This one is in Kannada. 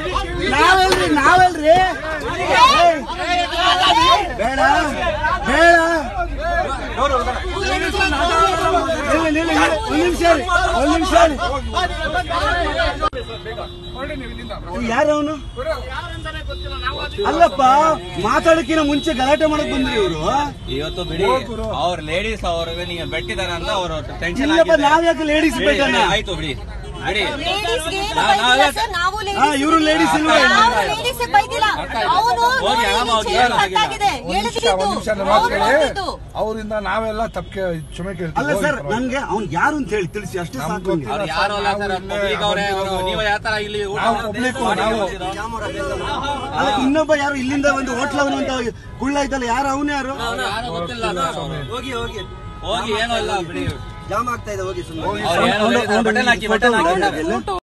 ನಾವಲ್ರಿ ನಾವಲ್ರಿ ಏಯ್, ಬೇಡ ಬೇಡ ನಿಲ್ಲಿ, ನಿಲ್ಲಿ, ನಿಲ್ಲಿ. ಒಂದ್ ನಿಮಿಷ ರೀ ಒಂದ್ ನಿಮಿಷ ರೀ ಯಾರು ಅವನು ಅಲ್ಲಪ್ಪ ಮಾತಾಡಕ್ಕಿನ ಮುಂಚೆ ಗಲಾಟೆ ಮಾಡಕ್ ಬಂದ್ರಿ ಇವರು ಇವತ್ತು ಬಿಡಿ ಅವ್ರ ಲೇಡೀಸ್ ಅವ್ರಿಗೆ ನೀವು ಬೆಟ್ಟಿದಾರೆ ಅಂತ ಅವರು ಟೆನ್ಷನ್ ಇಲ್ಲಪ್ಪ ನಾವ್ ಯಾಕೆ ಲೇಡೀಸ್ ಬೇಕಣ್ಣ ಆಯ್ತು ಬಿಡಿ ಬಿಡಿ ಲೇಡೀಸ್ಗೆ ಏನು ನಾ- ಬೈದಿಲ್ಲ ನಾವೇ- ಸರ್, ನಾವು ಹಾ ladies ಇವರು ಲೇಡೀಸ್ ಇಲ್ವಾ ನಾವು ladies ಗೆ ಬೈದಿಲ್ಲ ಅವನು ಹೋಗಿ ಆರಾಮ ಹೋಗಿ, ಏನು ಆಗಿಲ್ಲ. ಕಟ್ಟಾಗಿದೆ ಒಂದ್ ನಿಮಿಷ ಒಂದ್ ನಿಮಿಷ ನನ್ನ ಮಾತು ಕೇಳಿ ಅವರಿಂದ ನಾವೆಲ್ಲ ತಪ್ಪೆ ಕ್ಷಮೆ ಅಲ್ಲ ಕೇಳ್ತೀವಿ ಸರ್ ನನ್ಗೆ ಅವ್ನ್ ಯಾರು ಅಂತ ಹೇಳಿ ತಿಳಿಸಿ ಅಷ್ಟೇ ನಮ್ಗ್ ಸಾಕು ನಂಗೆ. ಅವ್ರು ಯಾರು ಅಲ್ಲ ಸರ್ ಪಬ್ಲಿಕ್ ಅವರೇ ಅವರು ನೀವು ಯಾವ ತರ ಇಲ್ಲಿ ಊಟ ನಾವು public, ನಾವು ಅಲ್ಲ ಇನ್ನೊಬ್ಬ ಯಾರು ಇಲ್ಲಿಂದ ಒಂದು ಹೋಟ್ಲ್ ಅವನು ಅಂತ ಕುಳ್ಳ ಐತಲ್ಲ ಯಾರು ಅವನು ಯಾರು ಯಾರು ಗೊತ್ತಿಲ್ಲ ಅದು. ಹೋಗಿ ಹೋಗಿ ಹೋಗಿ ಏನೂ ಇಲ್ಲ ಬಿಡಿ ಜಾಮ್ ಆಗ್ತಾ ಇದೆ ಹೋಗಿ ಸುಮ್ಮನೆ ಅವ್ರು ಏನೋ ಹೇಳಿದ್ರು, ಬಟನ್ ಹಾಕಿ ಬಟನ್ ಹಾಕಿ